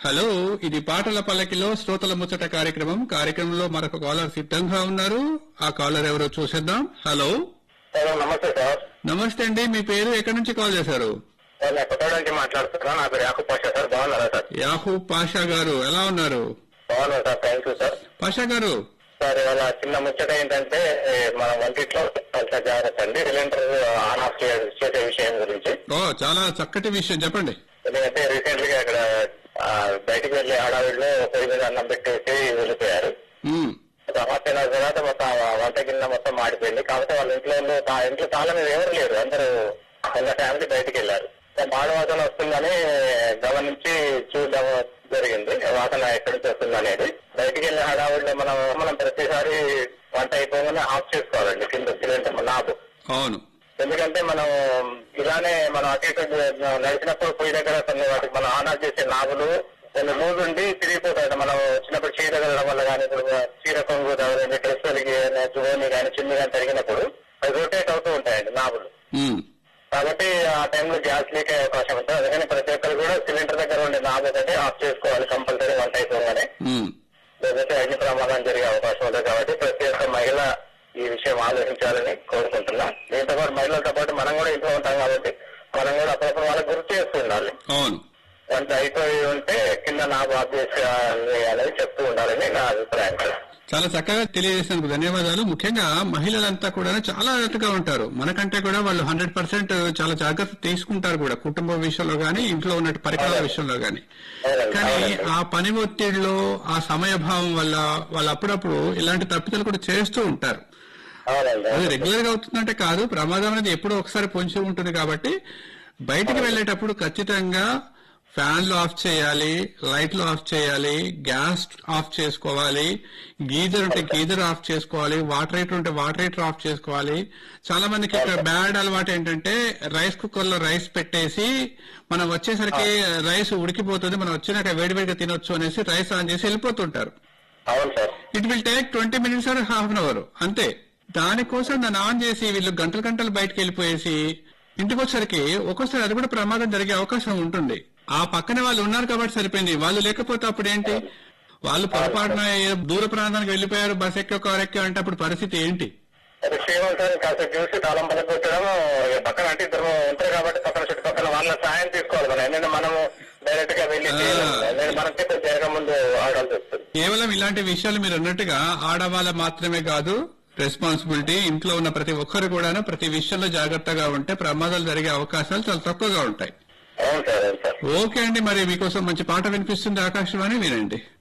Hello ఇది పాటల పల్లకిలో శ్రోతల ముచ్చట కార్యక్రమం కార్యక్రమంలో మరొక కాలర్ సిద్ధంగా ఉన్నారు ఆ కాలర్ ఎవరో చూసేద్దాం హలో హలో నమస్తే సార్ నమస్తే అండి మీ పేరు ఎక్కడి నుంచి కాల్ చేశారు సార్ నేను కొత్తగూడ నుంచి మాట్లాడుతున్నా నా పేరు యాకూబ్ పాషా సార్ బాగున్నారా సార్ యాహూ పాషా గారు ఎలా ఉన్నారు బాగున్నా sir thank you sir Pasha గారు సార్ ఇవాళ చిన్న ముచ్చట ఏంటంటే ఏ, మన వంటిట్లో కొంత జాగ్రత్త అండి సిలిండర్ ఆన్ ఆఫ్ చే- చేసే విషయం గురించి ఓ చాలా చక్కటి విషయం చెప్పండి ఎందుకంటే రీసెంట్ గా ఇక్కడ ఆ, బయటికి వెళ్లి హడావిడిలో పొయ్యి మీద అన్నం పెట్టేసి వెళ్ళిపోయారు ఉమ్, ఒక హాఫ్ అన్ అవర్ తర్వాత మొత్తం ఆ వంట కింద మొత్తం మాడిపోయింది కాబట్టి వాళ్ళ ఇంట్లో వాళ్ళు తా- ఇంట్లో చాలా మీద ఎవరు లేరు అందరూ వాళ్ళ ఫ్యామిలీ బయటికి వెళ్ళారు మాడు వాసన వస్తుందని గమనించి చూడడం జరిగింది వాసన ఎక్కడి నుంచి వస్తుంది అనేది బయటికి వెళ్ళే హడావుడిలో మనం మనం ప్రతిసారి వంట అయిపోగానే ఆఫ్ చేసుకోవాలండి కింద సిలిండర్ నాబు అవును ఎందుకంటే మనం ఇలానే మనం అటు ఇటు నడిచినప్పుడు పొయ్యి దగ్గర కొన్ని వాటికి మనం ఆన్ ఆఫ్ చేసే నాబులు కొన్ని లూజ్ ఉండి తిరిగిపోతాయి మనం వచ్చినప్పుడు చీర తగలడం వల్ల కానీ ఇప్పుడు చీర కొంగు తగలండి డ్రెస్ తగిలి జువోని కానీ చిన్ని కానీ తగిలినప్పుడు అవి రొటేట్ అవుతూ ఉంటాయండి నాబులు ఉమ్, కాబట్టి ఆ టైంలో గ్యాస్ లీక్ అయ్యే అవకాశం ఉంటుంది అందుకని ప్రతి ఒక్కరు కూడా సిలిండర్ దగ్గర ఉండే నాబ్ ఒకటి ఆఫ్ చేసుకోవాలి కంపల్సరీ వంట అయిపోగానే ఉమ్, లేకపోతే అగ్ని ప్రమాదం జరిగే అవకాశం ఉంది కాబట్టి ప్రతి ఒక్క మహిళ ఈ విషయం ఆలోచించాలని కోరుకుంటున్నా దీంతో పాటు మహిళలతో పాటు మనం కూడా ఇంట్లో ఉంటాం కాబట్టి మనం కూడా అప్పుడప్పుడు వాళ్ళకి గుర్తు చేస్తూ ఉండాలి అవును వంట అయిపోయి ఉంటే కింద నాబ్ ఆఫ్ చేసేయాలి అనేది చెప్తూ ఉండాలని నా అభిప్రాయం సార్ చాలా చక్కగా తెలియజేసినందుకు ధన్యవాదాలు ముఖ్యంగా మహిళలంతా కూడా చాలా అలర్ట్గా ఉంటారు మనకంటే కూడా వాళ్ళు హండ్రెడ్ పర్సెంట్ చాలా జాగ్రత్త తీసుకుంటారు కూడా కుటుంబ విషయంలో గానీ ఇంట్లో ఉన్న పరికరాల విషయంలో గానీ అవునండి, కానీ అవునండి. ఆ పని ఒత్తిడిలో ఆ సమయభావం వల్ల వాళ్ళు అప్పుడప్పుడు ఇలాంటి తప్పిదాలు కూడా చేస్తూ ఉంటారు అవునండి అది రెగ్యులర్ గా అవుతుందంటే కాదు ప్రమాదం అనేది ఎప్పుడో ఒకసారి పొంచి ఉంటుంది కాబట్టి బయటికి వెళ్ళేటప్పుడు ఖచ్చితంగా ఫ్యాన్లు ఆఫ్ చేయాలి లైట్లు ఆఫ్ చేయాలి గ్యాస్ ఆఫ్ చేసుకోవాలి గీజర్ ఉంటే గీజర్ ఆఫ్ చేసుకోవాలి వాటర్ హీటర్ ఉంటే వాటర్ హీటర్ ఆఫ్ చేసుకోవాలి చాలా మందికి ఇక్కడ బ్యాడ్ అలవాటు ఏంటంటే రైస్ కుక్కర్ లో రైస్ పెట్టేసి మనం వచ్చేసరికి రైస్ ఉడికిపోతుంది మనం వచ్చినాక వేడివేడిగా తినొచ్చు అనేసి రైస్ ఆన్ చేసి వెళ్ళిపోతుంటారు అవును sir it will take twenty minutes or half an hour అంతే దానికోసం దాన్ని ఆన్ చేసి వీళ్ళు గంటలు గంటలు బయటకు వెళ్ళిపోయేసి ఇంటికి వచ్చరికి ఒక్కోసారి అది కూడా ప్రమాదం జరిగే అవకాశం ఉంటుంది ఆ పక్కన వాళ్ళు ఉన్నారు కాబట్టి సరిపోయింది వాళ్ళు లేకపోతే అప్పుడు ఏంటి వాళ్ళు పొరపాటున ఏ దూర ప్రాంతానికి వెళ్ళిపోయారు బస్ ఎక్కో కార్ ఎక్కో అంటే అప్పుడు పరిస్థితి ఏంటి అది క్షేమం సార్ కాస్త చూసి తాళం పని పెట్టడం ఇక పక్కన అంటే ఇద్దరు ఉంటారు కాబట్టి పక్కన చుట్టుపక్కల వాళ్ళ సాయం తీసుకోవాలి మనం ఎందుకంటే మనము డైరెక్ట్ గా వెళ్ళి చేయలేము. ఎందుకంటే మనకి కొంచెం జరగ ముందు ఆడాల్సి వస్తుంది కేవలం ఇలాంటి విషయాలు మీరు అన్నట్టుగా ఆడవాళ్ళ మాత్రమే కాదు రెస్పాన్సిబిలిటీ ఇంట్లో ఉన్న ప్రతి ఒక్కరు కూడా ప్రతి విషయంలో జాగ్రత్తగా ఉంటే ప్రమాదాలు జరిగే అవకాశాలు చాలా తక్కువగా ఉంటాయి అవును సార్ అవును సార్ ఓకే అండి మరి మీకోసం మంచి పాట వినిపిస్తుంది ఆకాశవాణి వినండి